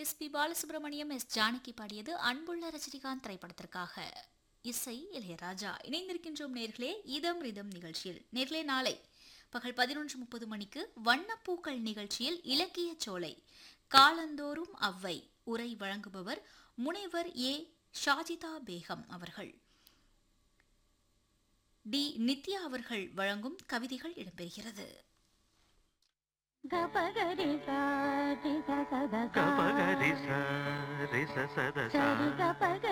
S P Balasubrahmanyam S Janaki பாடியது அன்புள்ள ரஜினிகாந்த் திரைப்படத்திற்காக இசை இளையராஜா இணைந்திருக்கின்றோம் நேர்களே இதம் ரிதம் நிகழ்ச்சியில் நேர்களே நாளை பகல் பதினொன்று முப்பது மணிக்கு வண்ணப்பூக்கள் நிகழ்ச்சியில் இலக்கிய சோலை காலந்தோறும் அவ்வை உரை வழங்குபவர் முனைவர் ஏ ஷாஜிதா பேகம் அவர்கள் டி நித்யா அவர்கள் வழங்கும் கவிதைகள் இடம்பெறுகிறது గపగరి సారి సద గపగరి స రి స సద స సరి గపగ